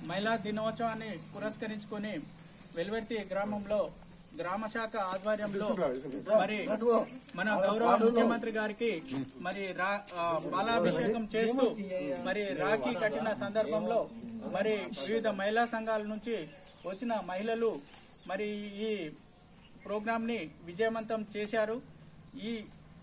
మహిళా దినోత్సవాన్ని పురస్కరించుకొని వెలువర్తి గ్రామంలో గ్రామ శాఖ ఆధ్వర్యంలో మరి మన గౌరవ ముఖ్యమంత్రి గారికి మరి రా- ఆ, పాలాభిషేకం చేస్తూ మరి రాఖీ కట్టిన సందర్భంలో మరి వివిధ మహిళా సంఘాల నుంచి వచ్చిన మహిళలు మరి ఈ ప్రోగ్రామ్ ని విజయవంతం చేశారు ఈ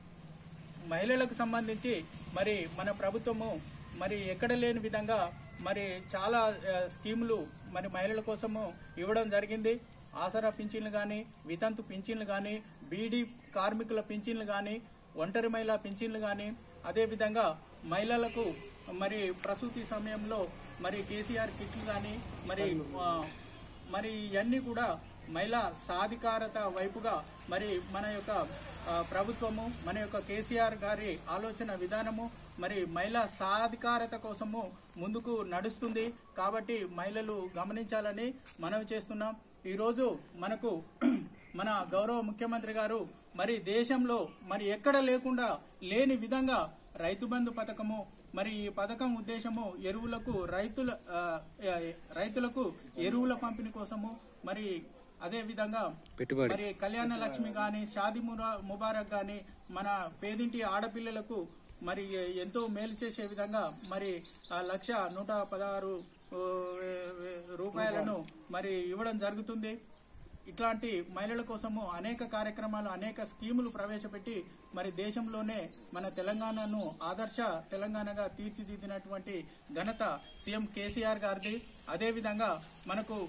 మహిళలకు సంబంధించి మరి మన ప్రభుత్వము మరి ఎక్కడ లేని విధంగా మరి చాలా ఆ, స్కీములు మరి మహిళల కోసము ఇవ్వడం జరిగింది ఆసరా పింఛన్లు కానీ వితంతు పింఛన్లు కానీ బీడీ కార్మికుల పింఛన్లు కానీ ఒంటరి మహిళా పింఛన్లు కానీ అదేవిధంగా మహిళలకు మరి ప్రసూతి సమయంలో మరి కేసీఆర్ కిట్లు కానీ మరి ఆ, మరి ఇవన్నీ కూడా మహిళా సాధికారత వైపుగా మరి మన యొక్క ఆ, ప్రభుత్వము మన యొక్క కేసీఆర్ గారి ఆలోచన విధానము మరి మహిళా సాధికారత కోసము ముందుకు నడుస్తుంది కాబట్టి మహిళలు గమనించాలని మనవి చేస్తున్నాం ఈరోజు మనకు మన గౌరవ ముఖ్యమంత్రి గారు మరి దేశంలో మరి ఎక్కడ లేకుండా లేని విధంగా రైతు బంధు పథకము మరి ఈ పథకం ఉద్దేశము ఎరువులకు రైతుల ఆ, ఆ, రైతులకు ఎరువుల పంపిణీ కోసము మరి అదే విధంగా మరి కళ్యాణ లక్ష్మి గాని షాది మురా- ముబారక్ గాని మన పేదింటి ఆడపిల్లలకు మరి ఎంతో మేలు చేసే విధంగా మరి ఆ లక్ష నూట పదహారు ఓ, వే- వే- రూపాయలను మరి ఇవ్వడం జరుగుతుంది ఇట్లాంటి మహిళల కోసము అనేక కార్యక్రమాలు అనేక స్కీములు ప్రవేశపెట్టి మరి దేశంలోనే మన తెలంగాణను ఆదర్శ తెలంగాణగా తీర్చిదిద్దినటువంటి ఘనత సీఎం కేసీఆర్ గారిది అదేవిధంగా మనకు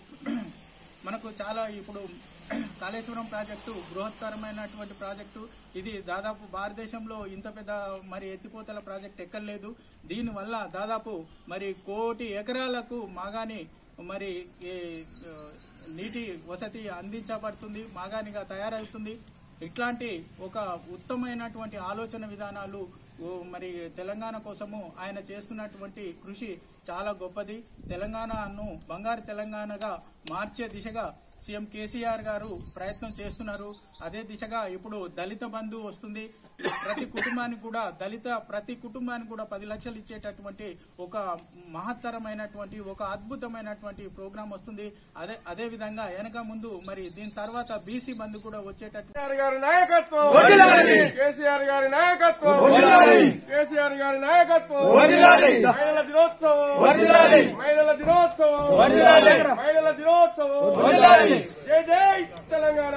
మనకు చాలా ఇప్పుడు కాళేశ్వరం ప్రాజెక్టు బృహత్తరమైనటువంటి ప్రాజెక్టు ఇది దాదాపు భారతదేశంలో ఇంత పెద్ద మరి ఎత్తిపోతల ప్రాజెక్ట్ ఎక్కర్లేదు దీనివల్ల దాదాపు మరి కోటి ఎకరాలకు మాగాని మరి ఈ, ఆ, నీటి వసతి అందించబడుతుంది మాగానిగా తయారవుతుంది ఇట్లాంటి ఒక ఉత్తమమైనటువంటి ఆలోచన విధానాలు ఓ మరి తెలంగాణ కోసము ఆయన చేస్తున్నటువంటి కృషి చాలా గొప్పది తెలంగాణను బంగారు తెలంగాణగా మార్చే దిశగా సీఎం కేసీఆర్ గారు ప్రయత్నం చేస్తున్నారు అదే దిశగా ఇప్పుడు దళిత బంధు వస్తుంది ప్రతి కుటుంబానికి కూడా దళిత ప్రతి కుటుంబానికి కూడా పది లక్షలు ఇచ్చేటటువంటి ఒక మహత్తరమైనటువంటి ఒక అద్భుతమైనటువంటి ప్రోగ్రాం వస్తుంది అదే అదే విధంగా వెనక ముందు మరి దీని తర్వాత బీసీ బంధు కూడా వచ్చేటట్టు కేసీఆర్ గారి నాయకత్వం కేసీఆర్ గారి నాయకత్వం కేసీఆర్ గారి నాయకత్వం మహిళల దినోత్సవం మహిళల దినోత్సవం మహిళల దినోత్సవం జై జై తెలంగాణ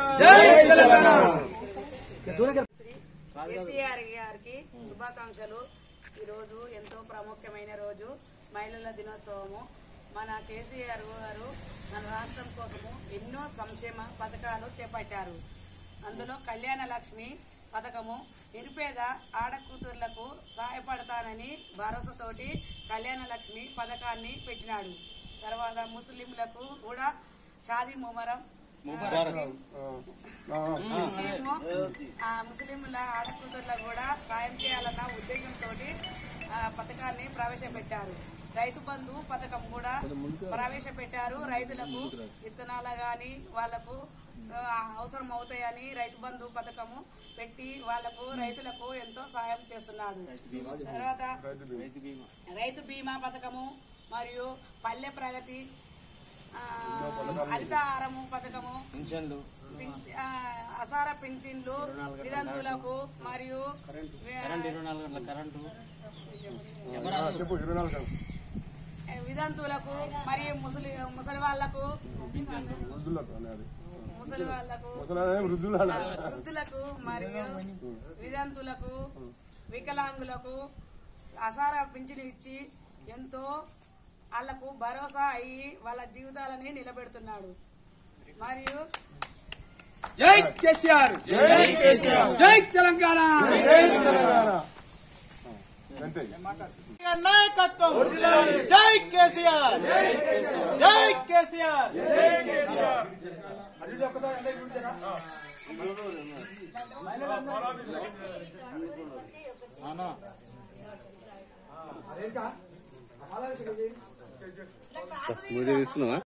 కేసీఆర్ గారికి శుభాకాంక్షలు ఈ రోజు ఎంతో ప్రాముఖ్యమైన రోజు మహిళల దినోత్సవము మన కేసీఆర్ గారు మన రాష్ట్రం కోసము ఎన్నో సంక్షేమ పథకాలు చేపట్టారు అందులో కళ్యాణ లక్ష్మి పథకము నిరుపేద ఆడకూతుర్లకు సహాయపడతానని భరోసాతోటి కళ్యాణ లక్ష్మి పథకాన్ని పెట్టినాడు తర్వాత ముస్లింలకు కూడా షాదీ ముమరం ముస్లిము ఆ ముస్లింల ఆడకూతుర్లకు కూడా సాయం చేయాలన్న ఉద్దేశంతో పథకాన్ని ప్రవేశపెట్టారు రైతు బంధు పథకం కూడా ప్రవేశపెట్టారు రైతులకు విత్తనాలు గాని వాళ్లకు ఆ, అవసరం అవుతాయని రైతు బంధు పథకము పెట్టి వాళ్లకు రైతులకు ఎంతో సాయం చేస్తున్నాడు తర్వాత రైతు బీమా పథకము మరియు పల్లె ప్రగతి ఆ, హరితహారము పథకము పింఛ- ఆ, అసార పింఛన్లు విదంతులకు మరియు విదంతులకు మరియు ముసలి ముసలి వాళ్లకు ముసలి వాళ్లకు వృద్ధులు వృద్ధులకు మరియు విదంతులకు వికలాంగులకు అసార పింఛను ఇచ్చి ఎంతో వాళ్లకు భరోసా అయ్యి వాళ్ళ జీవితాలని నిలబెడుతున్నాడు మరియు జై కేసీఆర్ జై తెలంగాణ అంతే నాయకత్వం జై కేసీఆర్ జై కేసీఆర్ వీడియో తీస్తున్నావా